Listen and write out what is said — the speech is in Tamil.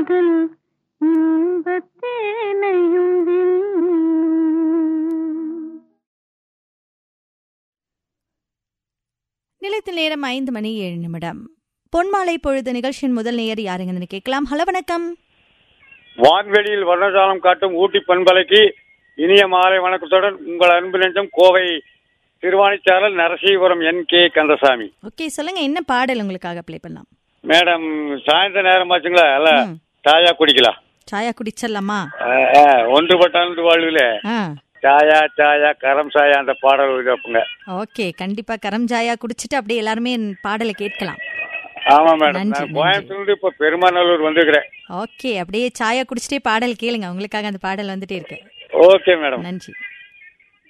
காதல் இன்பத்தேனையுந்தில் நிலையத்தில் நேரம் ஐந்து மணி ஏழு நிமிடம் பொன்மாலை பொழுது நிகழ்ச்சியின் முதல் நேயர் யாருங்கன்னு கேட்கலாம் ஹலோ வணக்கம் வான்வெளியில் வர்ணஜாலம் காட்டும் ஊட்டி பண்பலைக்கு இனிய மாலை வணக்கத்துடன் உங்கள் அன்பு நெஞ்சம் Kovai Thiruvanicharal Narasipuram N K Kandasamy okay சொல்லுங்க என்ன பாடல் உங்களுக்காக ப்ளே பண்ணலாம் மேடம் சாயந்தர நேரம் ஆச்சுங்களா அல்ல ம். சாயா குடிக்கலாம் சாயா குடிச்சிடலாமா அஹ், அஹ், ஒன்றுபட்ட அன்பு வாழ்வில் ஆ சாயா சாயா கரம் சாயா அந்த பாடல் வைப்புங்க ஓகே கண்டிப்பா கரம் சாயா குடிச்சிட்டு அப்படியே எல்லாருமே பாடலை கேட்கலாம் ஆமா மேடம் நன்றி, நான் நன்றி. கோயம்புத்தூர் இப்ப பெருமாநல்லூர் வந்துக்கிறேன் ஓகே அப்படியே சாயா குடிச்சிட்டே பாடல் கேளுங்க உங்களுக்காக அந்த பாடல் வந்துட்டே இருக்கு ஓகே மேடம் நன்றி